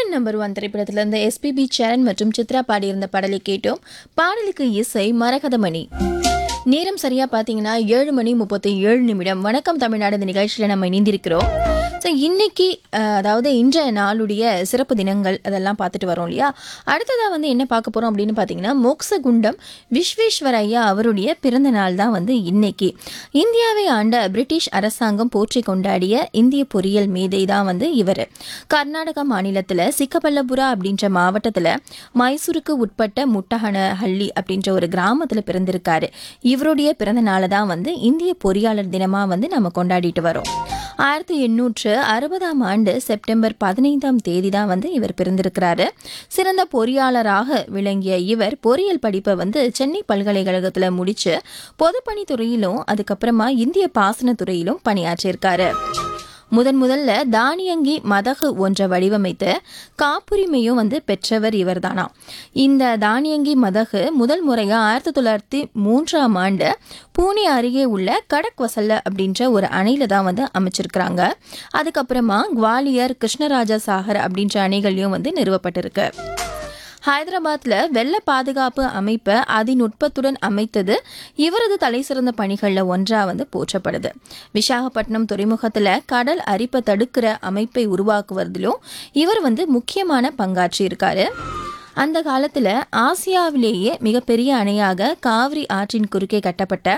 IIM number one திரைப்படத்துல இருந்த SPB சரண் மற்றும் சித்ரா பாடியிருந்த பாடலை கேட்டோம் பாடலுக்கு இசை மரகதமணி நேரம் சரியா பாத்தீங்கன்னா ஏழு மணி முப்பத்தி ஏழு நிமிடம் வணக்கம் தமிழ்நாடு இந்த நிகழ்ச்சியில நம்ம இணைந்திருக்கிறோம் ஸோ இன்னைக்கு அஹ், அதாவது இன்றைய நாளுடைய சிறப்பு தினங்கள் அதெல்லாம் பார்த்துட்டு வரோம் இல்லையா அடுத்ததாக வந்து என்ன பார்க்க போகிறோம் அப்படின்னு பார்த்தீங்கன்னா மோக்சகுண்டம் விஸ்வேஸ்வரையா அவருடைய பிறந்த நாள் தான் வந்து இன்னைக்கு இந்தியாவை ஆண்ட பிரிட்டிஷ் அரசாங்கம் போற்றி கொண்டாடிய இந்திய பொறியியல் மேதை தான் வந்து இவர் கர்நாடகா மாநிலத்தில் சிக்கபல்லபுரா அப்படின்ற மாவட்டத்தில் மைசூருக்கு உட்பட்ட முட்டஹனஹள்ளி அப்படின்ற ஒரு கிராமத்தில் பிறந்திருக்காரு இவருடைய பிறந்த நாளை தான் வந்து இந்திய பொறியாளர் தினமாக வந்து நம்ம கொண்டாடிட்டு வரோம் ஆயிரத்தி எண்ணூற்று அறுபதாம் ஆண்டு செப்டம்பர் பதினைந்தாம் தேதி தான் வந்து இவர் பிறந்திருக்கிறாரு சிறந்த பொறியாளராக விளங்கிய இவர் பொறியியல் படிப்பை வந்து சென்னை பல்கலைக்கழகத்தில் முடிச்சு பொதுப்பணித்துறையிலும் அதுக்கப்புறமா இந்திய பாசனத்துறையிலும் பணியாற்றியிருக்காரு முதன் முதல்ல தானியங்கி மதகு ஒன்றை வடிவமைத்து காப்புரிமையும் வந்து பெற்றவர் இவர்தானா இந்த தானியங்கி மதகு முதல் முறையாக ஆயிரத்தி தொள்ளாயிரத்தி மூன்றாம் ஆண்டு பூனே அருகே உள்ள கடக் வசல்ல அப்படின்ற ஒரு அணையில தான் வந்து அமைச்சிருக்கிறாங்க அதுக்கப்புறமா குவாலியர் கிருஷ்ணராஜா சாகர் அப்படின்ற அணைகளையும் வந்து நிறுவப்பட்டிருக்கு ஹைதராபாத்ல வெள்ள பாதுகாப்பு அமைப்பை அதிநுட்பத்துடன் அமைத்தது இவரது தலை சிறந்த பணிகளில் ஒன்றா வந்து போற்றப்படுது விசாகப்பட்டினம் துறைமுகத்துல கடல் அரிப்பை தடுக்கிற அமைப்பை உருவாக்குவதிலும் இவர் வந்து முக்கியமான பங்காற்றி இருக்காரு அந்த காலத்துல ஆசியாவிலேயே மிகப்பெரிய அணையாக காவிரி ஆற்றின் குறுக்கே கட்டப்பட்ட